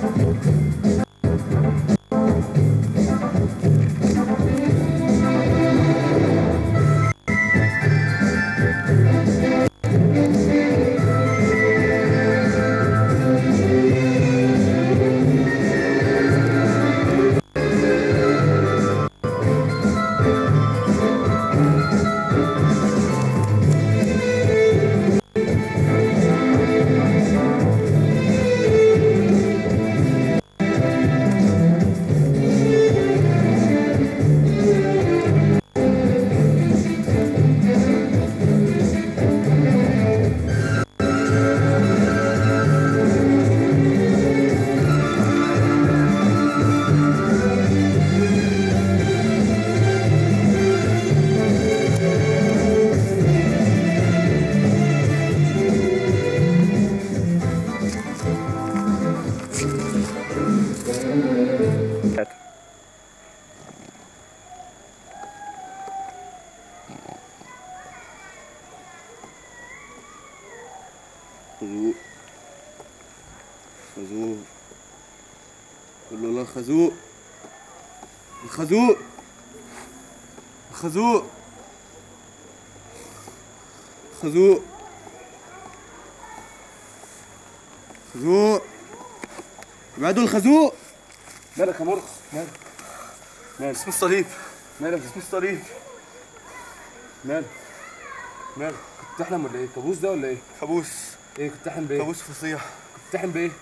خازوق خازوق قول له لا خازوق الخازوق الخازوق خازوق خازوق ابعدوا الخازوق مالك يا مرقص مالك مالك اسم الصليب مالك اسم الصليب مالك مالك كنت بتحلم ولا ايه كابوس ده ولا ايه كابوس ايه كنت بتحلم بايه كابوس فظيع كنت بتحلم بايه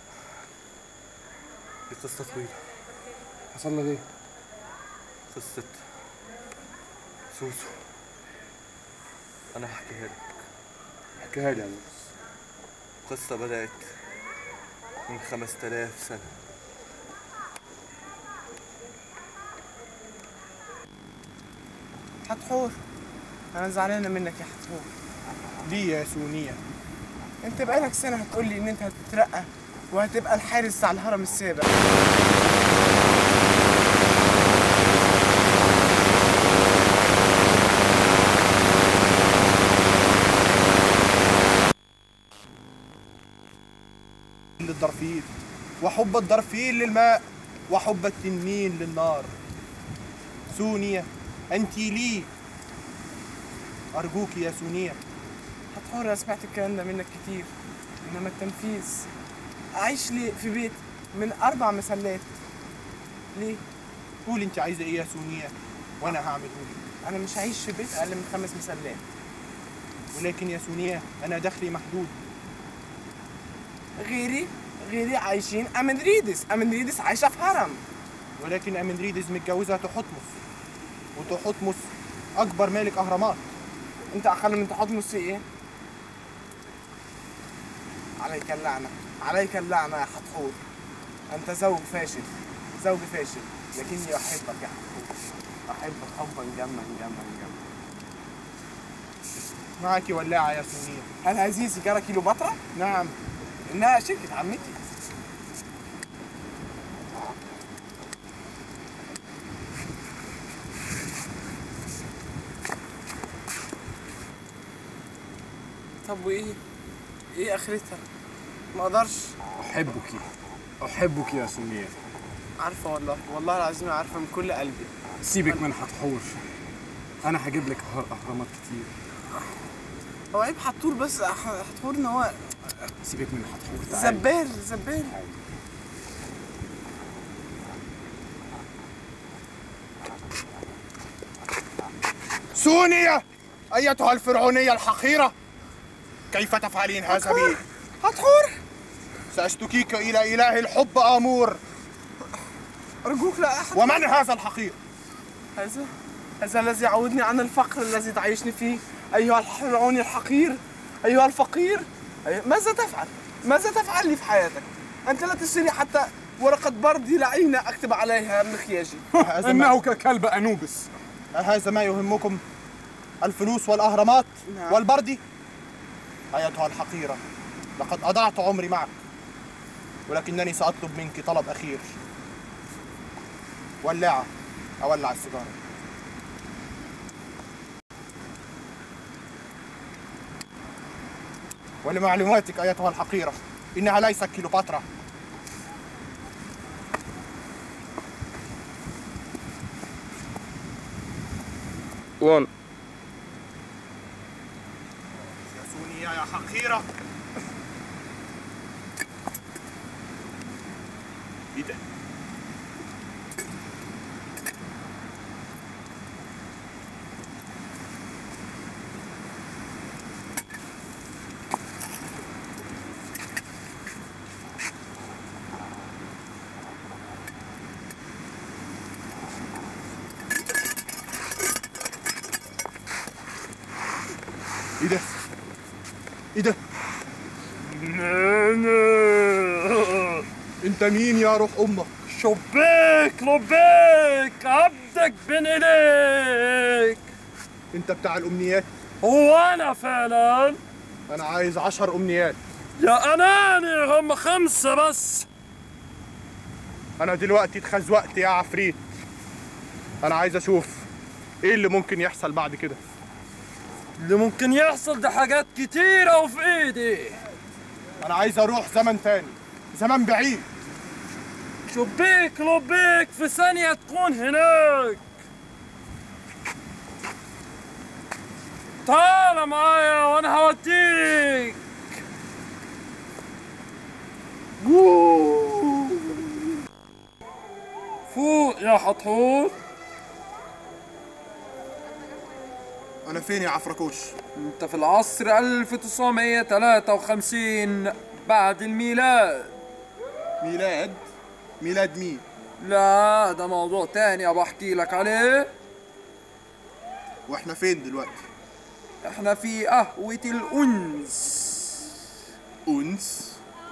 دي قصة طويلة حصل لك ايه قصة سوسو أنا هحكيها لك احكيها لي يا مرقص قصة بدأت من خمس تلاف سنة حتحور انا زعلانه منك يا حتحور ليه يا سونية انت بقالك سنه هتقول لي ان انت هتترقى وهتبقى الحارس على الهرم السابع للضرفيل وحب الضرفيل للماء وحب التنين للنار سونية أنت لي أرجوك يا سونية حتحور انا سمعت الكلام ده منك كتير انما التنفيذ اعيش لي في بيت من اربع مسلات ليه قول أنت عايزة إيه يا سونية وأنا هعمله لك انا مش عايش في بيت اقل من خمس مسلات ولكن يا سونية أنا دخلي محدود غيري غيري عايشين امندريدس امندريدس عايشه في هرم ولكن أمندريدس متجوزة تحتمس وتحتمس أكبر مالك أهرامات انت اقل من تحتمس في ايه عليك اللعنه عليك اللعنه يا حتحور انت زوج فاشل زوج فاشل لكني احبك يا حتحور احبك حبا جما جما جما معك ولاعة يا سونية هل هذه سيجاره كيلوباترا نعم انها شركه عمتي طب وايه ايه اخرتها ما اقدرش احبك احبك يا سونيا عارفه والله والله العظيم عارفه من كل قلبي سيبك من حتحور انا هجيب لك أه- اهرامات كتير هو عيب حطور بس ح- حطور ان هو سيبك من حتحور تعالي زبال زبال سونية أيتها الفرعونية الحقيرة كيف تفعلين هذا بي؟ حتحور سأشتكيك إلى إله الحب آمور ارجوك لا احد ومن هذا الحقير؟ هذا هذا الذي يعودني عن الفقر الذي تعيشني فيه أيها الفرعوني الحقير أيها الفقير أي... ماذا تفعل؟ ماذا تفعل لي في حياتك؟ أنت لا تشتري حتى ورقة بردي لعينة أكتب عليها مخياجي هذا ما, انه ككلب انوبس هذا ما يهمكم الفلوس والأهرامات نعم. والبردي أيتها الحقيرة لقد أضعت عمري معك ولكنني سأطلب منك طلب أخير ولاعة أولع السيجارة ولمعلوماتك أيتها الحقيرة إنها ليست كيلوباترا وان سوني يا حقيرة ايه ده؟ ايه ده؟ ايه ده؟ انت مين يا روح امك؟ شبيك لبيك عبدك بين ايديك انت بتاع الامنيات هو انا فعلا انا عايز عشر امنيات يا اناني هم خمسة بس انا دلوقتي اتخزوقت يا عفريت انا عايز اشوف ايه اللي ممكن يحصل بعد كده اللي ممكن يحصل ده حاجات كتيرة وفي ايدي انا عايز اروح زمن تاني زمن بعيد شبيك لبيك في ثانية تكون هناك تعال معايا وانا هوديك فوق يا حتحور انا فين يا عفركوش انت في العصر 1953 بعد الميلاد ميلاد ميلاد مين لا ده موضوع تاني ابى احكي لك عليه واحنا فين دلوقتي احنا في قهوة الأنس انس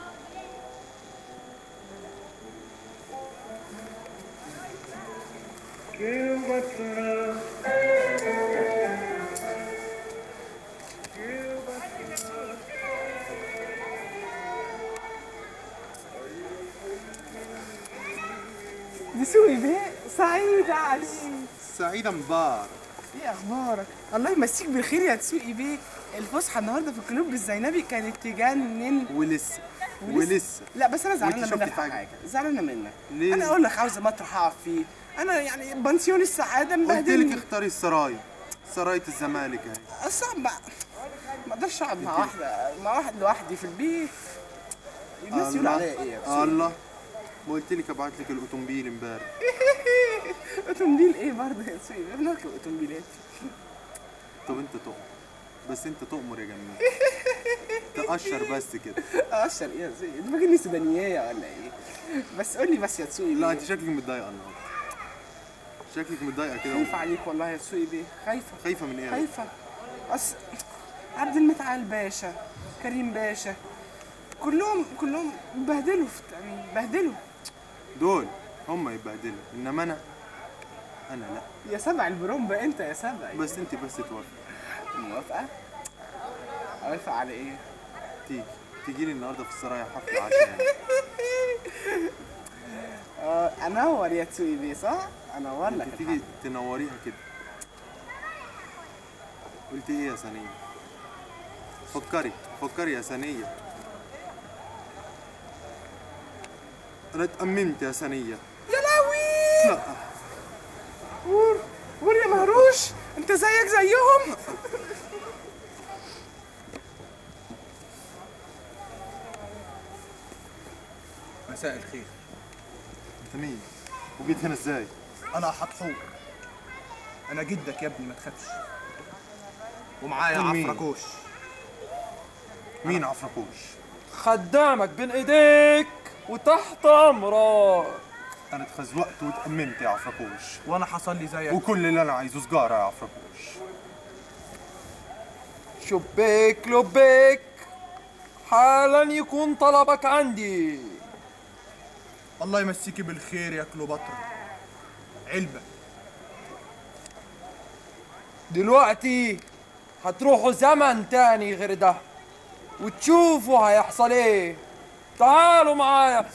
دسوقي بيه سعيدة عليك سعيدة مبارك ايه اخبارك الله يمسيك بالخير يا تسوقي بيه الفسحه النهارده في الكلوب الزينبي كانت تجنن ولسه ولسه لا بس انا زعلانه وانت منك شفتي في حاجة؟ حاجه زعلانه منك ليه؟ انا اقول لك عاوزه مطرح اقعد فيه انا يعني بنسيون السعاده قلت لك مبهدلني اختاري السرايا سراية الزمالك اهي صعب بقى ما اقدرش اقعد مع واحده مع واحد لوحدي في البيت الناس يقولوا عليا ايه يا تسوقي؟ الله ما قلت لك ابعت لك الاوتومبيل امبارح اوتومبيل ايه برضه يا تسوقي بنركب اوتومبيلات طب انت تؤمر بس انت تؤمر يا جميل تقشر بس كده اشر ايه يا تسوقي انت فاكرني سودانيه ولا ايه بس قول لي بس يا تسوقي لا بيه. انت شكلك متضايقه النهارده شكلك متضايقه كده خايفه عليك والله يا تسوقي بيه خايفه خايفه من ايه خايفه أص... عبد المتعال باشا كريم باشا كلهم كلهم بهدلوا في التأمين بهدلوا دول هم يبهدلوا انما انا انا لا يا سبع البرومبا انت يا سبع بس انت بس توافق موافقة؟ اوافق على ايه؟ تيجي تيجي لي النهارده في السرايا حفله عشان آه انور يا تسوقي بيه صح؟ انور لك انت تيجي تنوريها كده قلت ايه يا ثانيه فكري فكري يا ثانيه انا اتأممت يا ثانيه يا لهوي لا ور ور يا مهروش انت زيك زيهم مساء الخير انت مين وجيت هنا ازاي انا حتحور انا جدك يا ابني ما تخافش ومعايا قول مين؟ عفركوش مين عفركوش خدامك بين ايديك وتحت امرك انا اتخزوقت واتأممت يا عفركوش وانا حصل لي زيك وكل اللي انا عايزه سجاره يا عفركوش شبيك لبيك حالا يكون طلبك عندي الله يمسيكي بالخير يا كليوباترا علبة دلوقتي هتروحوا زمن تاني غير ده وتشوفوا هيحصل ايه تعالوا معايا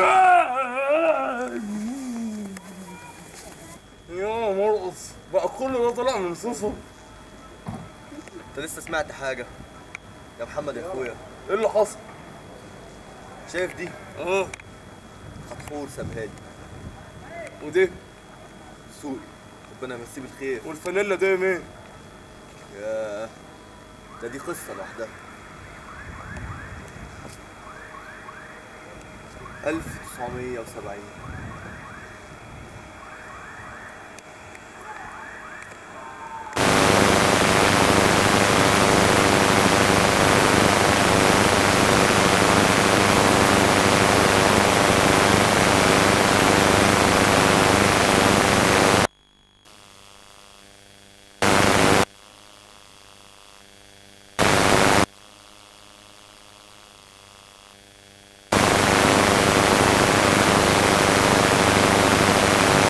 يا مرقص بقى كل ده طلع من صوصه انت لسه سمعت حاجة يا محمد يا اخويا ايه اللي حصل؟ شايف دي اه حتحور سابها لي ودي سوقي ربنا يمسيه بالخير والفانيلا دي مين؟ ياه ده دي قصة لوحدها 1970